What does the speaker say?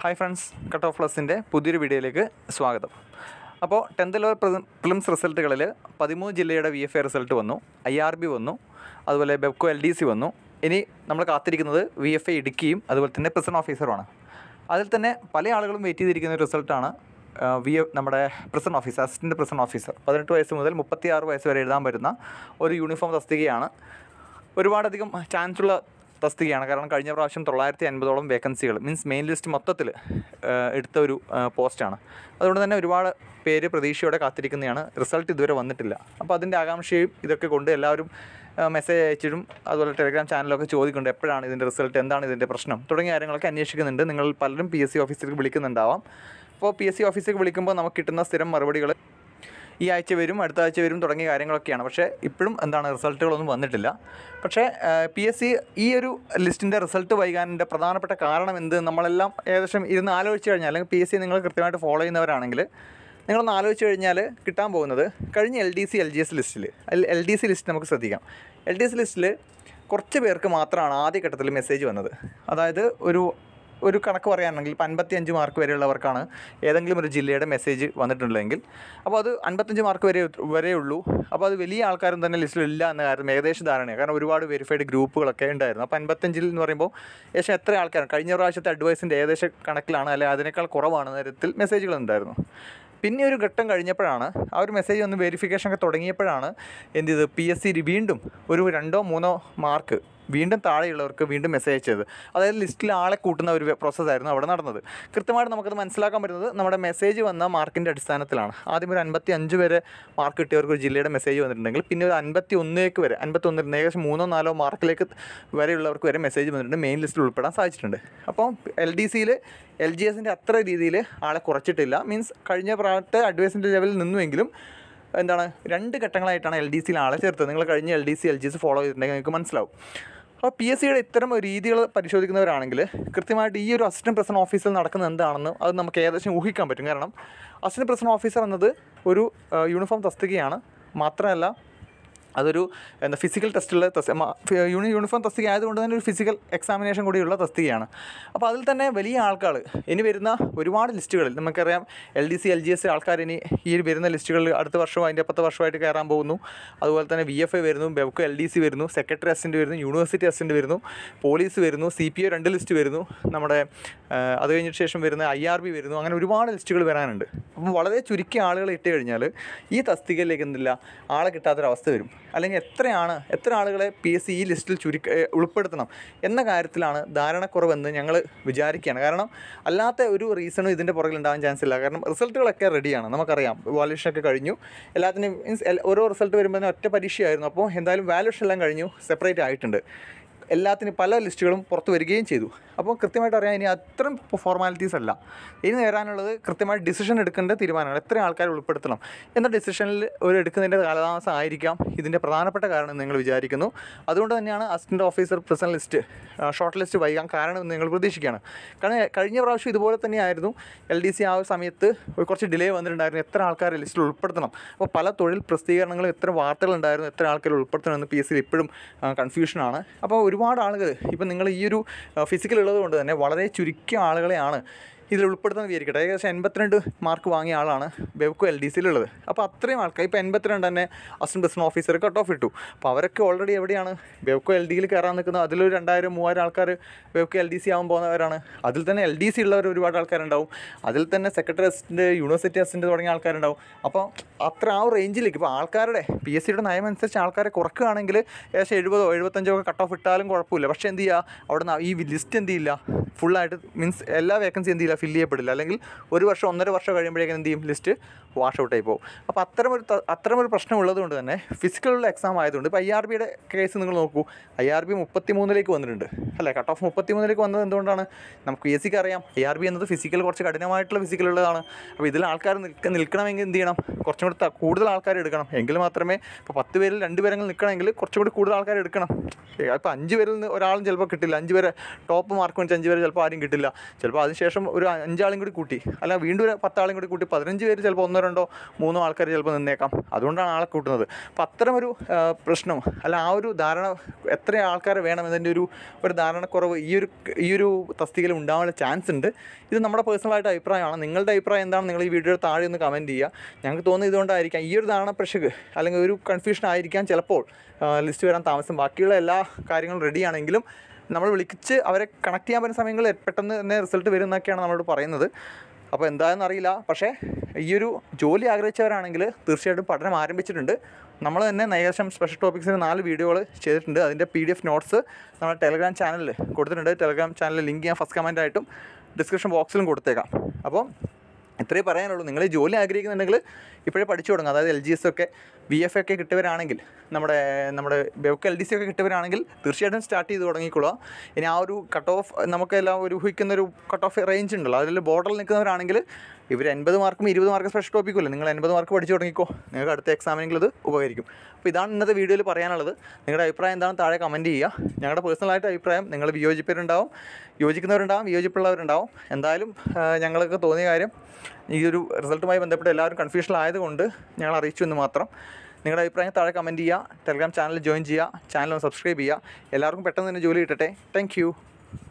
hi friends cut off പ്ലസിൻ്റെ പുതിയൊരു വീഡിയോയിലേക്ക് സ്വാഗതം അപ്പോൾ ടെൻത്ത് ലെവൽ പ്രിലിംസ് റിസൾട്ടുകളിൽ പതിമൂന്ന് ജില്ലയുടെ വി എഫ് എ റിസൾട്ട് വന്നു ഐ ആർ ബി വന്നു അതുപോലെ ബെബ്കോ എൽ ഡി സി വന്നു ഇനി നമ്മൾ കാത്തിരിക്കുന്നത് വി എഫ് എ ഇടുക്കിയും അതുപോലെ തന്നെ പ്രിസൺ ഓഫീസറുമാണ് അതിൽ തന്നെ പല ആളുകളും വെയിറ്റ് ചെയ്തിരിക്കുന്ന ഒരു റിസൾട്ടാണ് വി എഫ് നമ്മുടെ prison officer assistant prison officer പതിനെട്ട് വയസ്സ് മുതൽ മുപ്പത്തി ആറ് വയസ്സ് വരെ എഴുതാൻ പറ്റുന്ന ഒരു യൂണിഫോം തസ്തികയാണ് ഒരുപാടധികം ചാൻസ് ഉള്ള തസ്തികയാണ് കാരണം കഴിഞ്ഞ പ്രാവശ്യം തൊള്ളായിരത്തി അൻപതോളം വേക്കൻസികൾ മീൻസ് മെയിൻ ലിസ്റ്റ് മൊത്തത്തിൽ എടുത്ത ഒരു പോസ്റ്റാണ് അതുകൊണ്ട് തന്നെ ഒരുപാട് പേര് പ്രതീക്ഷയോടെ കാത്തിരിക്കുന്നതാണ് റിസൾട്ട് ഇതുവരെ വന്നിട്ടില്ല അപ്പോൾ അതിൻ്റെ ആകാംക്ഷയും ഇതൊക്കെ കൊണ്ട് എല്ലാവരും മെസ്സേജ് അയച്ചിട്ടും അതുപോലെ ടെലിഗ്രാം ചാനലൊക്കെ ചോദിക്കുന്നുണ്ട് എപ്പോഴാണ് ഇതിൻ്റെ റിസൾട്ട് എന്താണ് ഇതിൻ്റെ പ്രശ്നം തുടങ്ങിയ കാര്യങ്ങളൊക്കെ അന്വേഷിക്കുന്നുണ്ട് നിങ്ങൾ പലരും പി എസ് സി ഓഫീസിലേക്ക് വിളിക്കുന്നുണ്ടാവാം അപ്പോൾ പി എസ് സി ഓഫീസിലേക്ക് വിളിക്കുമ്പോൾ നമുക്ക് കിട്ടുന്ന സ്ഥിരം മറുപടികൾ ഈ ആഴ്ച വരും അടുത്ത ആഴ്ച വരും തുടങ്ങിയ കാര്യങ്ങളൊക്കെയാണ് പക്ഷേ ഇപ്പോഴും എന്താണ് റിസൾട്ടുകളൊന്നും വന്നിട്ടില്ല പക്ഷേ പി എസ് സി ഈ ഒരു ലിസ്റ്റിൻ്റെ റിസൾട്ട് വൈകാനിൻ്റെ പ്രധാനപ്പെട്ട കാരണം എന്ത് നമ്മളെല്ലാം ഏകദേശം ഇരുന്ന് ആലോചിച്ച് കഴിഞ്ഞാൽ അല്ലെങ്കിൽ പി എസ് സി നിങ്ങൾ കൃത്യമായിട്ട് ഫോളോ ചെയ്യുന്നവരാണെങ്കിൽ നിങ്ങളൊന്ന് ആലോചിച്ച് കഴിഞ്ഞാൽ കിട്ടാൻ പോകുന്നത് കഴിഞ്ഞ L D C L G S ലിസ്റ്റിൽ എൽ ഡി സി ലിസ്റ്റ് നമുക്ക് ശ്രദ്ധിക്കാം എൽ ഡി എസ് ലിസ്റ്റിൽ കുറച്ച് പേർക്ക് മാത്രമാണ് ആദ്യഘട്ടത്തിൽ മെസ്സേജ് വന്നത് അതായത് ഒരു ഒരു കണക്ക് പറയുകയാണെങ്കിൽ ഇപ്പോൾ അൻപത്തിയഞ്ച് മാർക്ക് വരെയുള്ളവർക്കാണ് ഏതെങ്കിലും ഒരു ജില്ലയുടെ മെസ്സേജ് വന്നിട്ടുണ്ടെങ്കിൽ അപ്പോൾ അത് അൻപത്തഞ്ച് മാർക്ക് വരെ വരെ ഉള്ളൂ അപ്പോൾ അത് വലിയ ആൾക്കാരും തന്നെ ലിസ്റ്റിൽ ഇല്ല എന്ന കാര്യം ഏകദേശം ധാരണയാണ് കാരണം ഒരുപാട് വെരിഫൈഡ് ഗ്രൂപ്പുകളൊക്കെ ഉണ്ടായിരുന്നു അപ്പോൾ അൻപത്തഞ്ചിൽ എന്ന് പറയുമ്പോൾ ഏകദേശം എത്ര ആൾക്കാരാണ് കഴിഞ്ഞ പ്രാവശ്യത്തെ അഡ്വൈസിൻ്റെ ഏകദേശം കണക്കിലാണ് അല്ലെങ്കിൽ അതിനേക്കാൾ കുറവാണ് തരത്തിൽ മെസ്സേജുകൾ ഉണ്ടായിരുന്നു പിന്നെ ഒരു ഘട്ടം കഴിഞ്ഞപ്പോഴാണ് ആ ഒരു മെസ്സേജ് ഒന്ന് വെരിഫിക്കേഷൻ ഒക്കെ തുടങ്ങിയപ്പോഴാണ് എന്ത് ചെയ്ത് പി എസ് സി വീണ്ടും ഒരു രണ്ടോ മൂന്നോ മാർക്ക് വീണ്ടും താഴെയുള്ളവർക്ക് വീണ്ടും മെസ്സേജ് അയച്ചത് അതായത് ലിസ്റ്റിൽ ആളെ കൂട്ടുന്ന ഒരു പ്രോസസ്സായിരുന്നു അവിടെ നടന്നത് കൃത്യമായിട്ട് നമുക്കത് മനസ്സിലാക്കാൻ പറ്റുന്നത് നമ്മുടെ മെസ്സേജ് വന്ന മാർക്കിൻ്റെ അടിസ്ഥാനത്തിലാണ് ആദ്യം ഒരു അൻപത്തി അഞ്ച് വരെ മാർക്ക് കിട്ടിയവർക്ക് ഒരു ജില്ലയുടെ മെസ്സേജ് വന്നിട്ടുണ്ടെങ്കിൽ പിന്നെ ഒരു അൻപത്തി ഒന്നിലേക്ക് വരെ അൻപത്തി ഒന്നിൽ ഏകദേശം മൂന്നോ നാലോ മാർക്കിലേക്ക് വരെയുള്ളവർക്ക് വരെ മെസ്സേജ് വന്നിട്ടുണ്ട് മെയിൻ ലിസ്റ്റിൽ ഉൾപ്പെടാൻ സാധിച്ചിട്ടുണ്ട് അപ്പോൾ എൽ ഡി സിയിൽ എൽ ജി എസിൻ്റെ അത്ര രീതിയിൽ ആളെ കുറച്ചിട്ടില്ല മീൻസ് കഴിഞ്ഞ പ്രാവശ്യത്തെ അഡ്വൈസിൻ്റെ ലെവലിൽ നിന്നുവെങ്കിലും എന്താണ് രണ്ട് ഘട്ടങ്ങളായിട്ടാണ് എൽ ഡി സിയിൽ ആളെ ചേർത്തത് നിങ്ങൾ കഴിഞ്ഞ L D C L G S follow ചെയ്തിട്ടുണ്ടെങ്കിൽ നിങ്ങൾക്ക് മനസ്സിലാവും അപ്പോൾ പി എസ് സിയുടെ ഇത്തരം രീതികൾ പരിശോധിക്കുന്നവരാണെങ്കിൽ കൃത്യമായിട്ട് ഈ ഒരു അസിസ്റ്റൻറ്റ് പ്രസിഡന്റ് ഓഫീസിൽ നടക്കുന്നത് എന്താണെന്ന് അത് നമുക്ക് ഏകദേശം ഊഹിക്കാൻ പറ്റും കാരണം അസിസ്റ്റൻറ്റ് പ്രസിഡന്റ് ഓഫീസർ എന്നത് ഒരു യൂണിഫോം തസ്തികയാണ് മാത്രമല്ല അതൊരു എന്താ ഫിസിക്കൽ ടെസ്റ്റുള്ള തസ്തി യൂണി യൂണിഫോം തസ്തിക ആയതുകൊണ്ട് തന്നെ ഒരു ഫിസിക്കൽ എക്സാമിനേഷൻ കൂടിയുള്ള തസ്തികയാണ് അപ്പോൾ അതിൽ തന്നെ വലിയ ആൾക്കാർ ഇനി വരുന്ന ഒരുപാട് ലിസ്റ്റുകളിൽ നമുക്കറിയാം L D C L G S ആൾക്കാർ ഇനി ഈ വരുന്ന ലിസ്റ്റുകളിൽ അടുത്ത വർഷവും അതിൻ്റെ പത്ത് വർഷമായിട്ട് കയറാൻ പോകുന്നു അതുപോലെ തന്നെ വി എഫ് ഐ വരുന്നു ബെവ്കോ എൽ ഡി സി വരുന്നു സെക്രട്ടറി അസിസ്റ്റൻ്റ് വരുന്നു യൂണിവേഴ്സിറ്റി അസിസ്റ്റൻ്റ് വരുന്നു പോലീസ് വരുന്നു സി പി ഒ രണ്ട് ലിസ്റ്റ് വരുന്നു നമ്മുടെ അത് കഴിഞ്ഞിട്ട് ശേഷം വരുന്ന ഐ ആർ ബി വരുന്നു അങ്ങനെ ഒരുപാട് ലിസ്റ്റുകൾ വരാനുണ്ട് അപ്പം വളരെ ചുരുക്കിയ ആളുകൾ ഇട്ട് കഴിഞ്ഞാൽ ഈ തസ്തികയിലേക്ക് എന്തില്ല ആളെ കിട്ടാത്തൊരവസ്ഥ വരും അല്ലെങ്കിൽ എത്രയാണ് എത്ര ആളുകളെ പി എസ് സി ഈ ലിസ്റ്റിൽ ചുരുക്ക ഉൾപ്പെടുത്തണം എന്ന കാര്യത്തിലാണ് ധാരണക്കുറവെന്ന് ഞങ്ങൾ വിചാരിക്കുകയാണ് കാരണം അല്ലാത്ത ഒരു റീസണും ഇതിൻ്റെ പുറകിൽ ഉണ്ടാകാൻ ചാൻസ് ഇല്ല കാരണം റിസൾട്ടുകളൊക്കെ റെഡിയാണ് നമുക്കറിയാം വാല്യൂഷനൊക്കെ കഴിഞ്ഞു എല്ലാത്തിനും മീൻസ് ഓരോ റിസൾട്ട് വരുമ്പോൾ ഒറ്റ പരീക്ഷയായിരുന്നു അപ്പോൾ എന്തായാലും വാല്യൂഷൻ എല്ലാം കഴിഞ്ഞു സെപ്പറേറ്റ് ആയിട്ടുണ്ട് എല്ലാത്തിനും പല ലിസ്റ്റുകളും പുറത്ത് വരികയും ചെയ്തു അപ്പോൾ കൃത്യമായിട്ട് അറിയാം ഇനി അത്രയും ഫോർമാലിറ്റീസ് അല്ല ഇനി നേരാനുള്ളത് കൃത്യമായിട്ട് ഡിസിഷൻ എടുക്കേണ്ട തീരുമാനമാണ് എത്ര ആൾക്കാർ ഉൾപ്പെടുത്തണം എന്ന ഡിസിഷനിൽ ഒരു എടുക്കുന്നതിൻ്റെ കാലതാമസം ആയിരിക്കാം ഇതിൻ്റെ പ്രധാനപ്പെട്ട കാരണം എന്ന് നിങ്ങൾ വിചാരിക്കുന്നു അതുകൊണ്ട് തന്നെയാണ് assistant officer present list short list വൈകാൻ കാരണം എന്ന് നിങ്ങൾ പ്രതീക്ഷിക്കുകയാണ് കാരണം കഴിഞ്ഞ പ്രാവശ്യം ഇതുപോലെ തന്നെയായിരുന്നു എൽ ഡി സി ആ ഒരു സമയത്ത് കുറച്ച് ഡിലേ വന്നിട്ടുണ്ടായിരുന്നു എത്ര ആൾക്കാരെ ലിസ്റ്റിൽ ഉൾപ്പെടുത്തണം അപ്പോൾ പല തൊഴിൽ പ്രസിദ്ധീകരണങ്ങളും എത്ര വാർത്തകളുണ്ടായിരുന്നു എത്ര ആൾക്കാർ ഉൾപ്പെടുത്തണമെന്ന് പി എസ് സിയിൽ ഇപ്പോഴും കൺഫ്യൂഷനാണ് അപ്പോൾ ഒരുപാട് ആളുകൾ ഇപ്പം നിങ്ങൾ ഈ ഒരു ഫിസിക്കൽ ഉള്ളത് കൊണ്ട് തന്നെ വളരെ ചുരുക്കിയ ആളുകളെയാണ് ഇതിൽ ഉൾപ്പെടുത്തുന്നത് വിചാരിക്കട്ടെ ഏകദേശം എൺപത്തിരണ്ട് മാർക്ക് വാങ്ങിയ ആളാണ് ബെവ്കോ എൽ ഡി സിയിലുള്ളത് അപ്പോൾ അത്രയും ആൾക്കാർ ഇപ്പോൾ എൺപത്തിരണ്ട് തന്നെ assistant president officer cut off ഇട്ടു അപ്പോൾ അവരൊക്കെ ഓൾറെഡി എവിടെയാണ് ബെവ്കോ എൽ ഡിയിൽ കയറാൻ നിൽക്കുന്നത് അതിലൊരു രണ്ടായിരം മൂവായിരം ആൾക്കാർ ബെവ്കോ എൽ ഡി സി ആവാൻ പോകുന്നവരാണ് അതിൽ തന്നെ എൽ ഡി സി ഉള്ളവർ ഒരുപാട് ആൾക്കാരുണ്ടാവും അതിൽ തന്നെ സെക്രട്ടറി അസിസ്റ്റൻറ്റ് യൂണിവേഴ്സിറ്റി അസിസ്റ്റൻറ്റ് തുടങ്ങിയ ആൾക്കാരുണ്ടാവും അപ്പോൾ അത്ര ആ ഒരു റേഞ്ചിലേക്ക് ഇപ്പോൾ ആൾക്കാരുടെ പി എസ് സിയുടെ നയം അനുസരിച്ച് ആൾക്കാരെ കുറക്കുകയാണെങ്കിൽ ഏകദേശം എഴുപതോ എഴുപത്തഞ്ചോ ഒക്കെ കട്ട് ഓഫ് ഇട്ടാലും കുഴപ്പമില്ല പക്ഷേ എന്ത് ചെയ്യുക അവിടെ നിന്ന് ഈ ലിസ്റ്റ് എന്ത് ചെയ്യില്ല ഫുള്ളായിട്ട് മീൻസ് എല്ലാ വേക്കൻസി എന്ത് ചെയ്യില്ല ഫില്ല് ചെയ്യപ്പെടില്ല അല്ലെങ്കിൽ ഒരു വർഷം ഒന്നര വർഷം കഴിയുമ്പോഴേക്കും എന്ത് ചെയ്യും ലിസ്റ്റ് വാഷ് ഔട്ടായി പോകും അപ്പോൾ അത്തരമൊരു അത്തരമൊരു പ്രശ്നം ഉള്ളതുകൊണ്ട് തന്നെ ഫിസിക്കലുള്ള എക്സാം ആയതുകൊണ്ട് ഇപ്പോൾ ഐ ആർ ബിയുടെ കേസ് നിങ്ങൾ നോക്കൂ ഐ ആർ ബി മുപ്പത്തി മൂന്നിലേക്ക് വന്നിട്ടുണ്ട് അല്ലേ കട്ട് ഓഫ് മുപ്പത്തി മൂന്നിലേക്ക് വന്നത് എന്തുകൊണ്ടാണ് നമുക്ക് പി എസ് സിക്ക് അറിയാം ഐ ആർ ബി എന്നത് ഫിസിക്കൽ കുറച്ച് കഠിനമായിട്ടുള്ള ഫിസിക്കൽ ഉള്ളതാണ് അപ്പോൾ ഇതിൽ ആൾക്കാർ നിൽക്ക നിൽക്കണമെങ്കിൽ എന്ത് ചെയ്യണം കുറച്ചും കൂടി കൂടുതൽ ആൾക്കാർ എടുക്കണം എങ്കിൽ മാത്രമേ ഇപ്പോൾ പത്ത് പേരിൽ രണ്ട് പേരെങ്കിലും നിൽക്കണമെങ്കിൽ കുറച്ചും കൂടി കൂടുതൽ ആൾക്കാർ എടുക്കണം ഇപ്പോൾ അഞ്ച് പേരിൽ നിന്ന് ഒരാളും ചിലപ്പോൾ കിട്ടില്ല അഞ്ച് പേരെ ടോപ്പ് മാർക്ക് വെച്ച് അഞ്ച് പേരെ ചിലപ്പോൾ ആരും കിട്ടില്ല ചിലപ്പോൾ അതിനുശേഷം ഒരു അഞ്ചാളും കൂടി കൂട്ടി അല്ല വീണ്ടും ഒരു പത്താളും കൂടി കൂട്ടി പതിനഞ്ച് പേര് ചിലപ്പോൾ ഒന്നോ രണ്ടോ മൂന്നോ ആൾക്കാർ ചിലപ്പോൾ നിന്നേക്കാം അതുകൊണ്ടാണ് ആളെ കൂട്ടുന്നത് അപ്പം അത്തരമൊരു ആ, പ്രശ്നം അല്ല ആ ഒരു ധാരണ എത്ര ആൾക്കാരെ വേണം എന്നതിൻ്റെ ഒരു ഒരു ധാരണക്കുറവ് ഈ ഒരു ഈ ഒരു തസ്തികയിൽ ഉണ്ടാവാനുള്ള ചാൻസ് ഉണ്ട് ഇത് നമ്മുടെ പേഴ്സണലായിട്ട് അഭിപ്രായമാണ് നിങ്ങളുടെ അഭിപ്രായം എന്താണ് നിങ്ങൾ ഈ വീഡിയോയുടെ താഴെ ഒന്ന് കമൻറ്റ് ചെയ്യുക ഞങ്ങൾക്ക് തോന്നുന്നത് ഇതുകൊണ്ടായിരിക്കാം ഈ ഒരു ധാരണ പ്രശ്നക്ക് അല്ലെങ്കിൽ ഒരു കൺഫ്യൂഷൻ ആയിരിക്കാം ചിലപ്പോൾ ലിസ്റ്റ് വരാൻ താമസം ബാക്കിയുള്ള എല്ലാ കാര്യങ്ങളും റെഡിയാണെങ്കിലും നമ്മൾ വിളിച്ച് അവരെ കണക്ട് ചെയ്യാൻ പറ്റുന്ന സമയങ്ങളിൽ പെട്ടെന്ന് തന്നെ റിസൾട്ട് വരും എന്നൊക്കെയാണ് നമ്മളോട് പറയുന്നത് അപ്പോൾ എന്താണെന്ന് അറിയില്ല പക്ഷേ ഈ ഒരു ജോലി ആഗ്രഹിച്ചവരാണെങ്കിൽ തീർച്ചയായിട്ടും പഠനം ആരംഭിച്ചിട്ടുണ്ട് നമ്മൾ തന്നെ നൈകർഷം സ്പെഷ്യൽ ടോപ്പിക്സിന് നാല് വീഡിയോകൾ ചെയ്തിട്ടുണ്ട് അതിൻ്റെ പി ഡി എഫ് നോട്ട്സ് നമ്മുടെ ടെലഗ്രാം ചാനലിൽ കൊടുത്തിട്ടുണ്ട് ടെലഗ്രാം ചാനലിൽ ലിങ്ക് ഞാൻ ഫസ്റ്റ് കമൻ്റ് ആയിട്ടും ഡിസ്ക്രിപ്ഷൻ ബോക്സിലും കൊടുത്തേക്കാം അപ്പോൾ ഇത്രയേ പറയാനുള്ളൂ നിങ്ങൾ ഈ ജോലി ആഗ്രഹിക്കുന്നുണ്ടെങ്കിൽ ഇപ്പോഴേ പഠിച്ചു തുടങ്ങുക അതായത് എൽ ജി എസ് ഒക്കെ വി എഫ് ഒക്കെ കിട്ടിയവരാണെങ്കിൽ നമ്മുടെ നമ്മുടെ ബെവക്ക് എൽ ഡി സി ഒക്കെ കിട്ടിയവരാണെങ്കിൽ തീർച്ചയായിട്ടും സ്റ്റാർട്ട് ചെയ്ത് തുടങ്ങിക്കൊള്ളുക ഇനി ആ ഒരു കട്ട് ഓഫ് നമുക്കെല്ലാം ഒരു ഊഹിക്കുന്ന ഒരു കട്ട് ഓഫ് റേഞ്ച് ഉണ്ടല്ലോ അതിൽ ബോർഡറിൽ നിൽക്കുന്നവരാണെങ്കിൽ ഇവർ എൺപത് മാർക്കും ഇരുപത് മാർക്കും സ്പെഷ്യൽ ടോപ്പിക്കുമല്ലേ നിങ്ങൾ എൺപത് മാർക്ക് പഠിച്ചു തുടങ്ങിക്കോ നിങ്ങൾക്ക് അടുത്ത എക്സാമിനെങ്കിൽ ഇത് ഉപകരിക്കും അപ്പോൾ ഇതാണ് ഇന്നത്തെ വീഡിയോയിൽ പറയാനുള്ളത് നിങ്ങളുടെ അഭിപ്രായം എന്താണ് താഴെ കമൻറ്റ് ചെയ്യുക ഞങ്ങളുടെ പേഴ്സണലായിട്ട് അഭിപ്രായം നിങ്ങൾ വിയോജിപ്പവരുണ്ടാവും യോജിക്കുന്നവരുണ്ടാവും വിയോജിപ്പുള്ളവരുണ്ടാവും എന്തായാലും ആ, ഞങ്ങൾക്ക് തോന്നിയ കാര്യം ഈ ഒരു റിസൾട്ടുമായി ബന്ധപ്പെട്ട് എല്ലാവരും കൺഫ്യൂഷൻ ആയതുകൊണ്ട് ഞങ്ങൾ അറിയിച്ചു എന്ന് മാത്രം നിങ്ങളുടെ അഭിപ്രായം താഴെ കമൻറ്റ് ചെയ്യുക ടെലഗ്രാം ചാനൽ ജോയിൻ ചെയ്യുക ചാനൽ ഒന്ന് സബ്സ്ക്രൈബ് ചെയ്യുക എല്ലാവർക്കും പെട്ടെന്ന് തന്നെ ജോലി കിട്ടട്ടെ താങ്ക്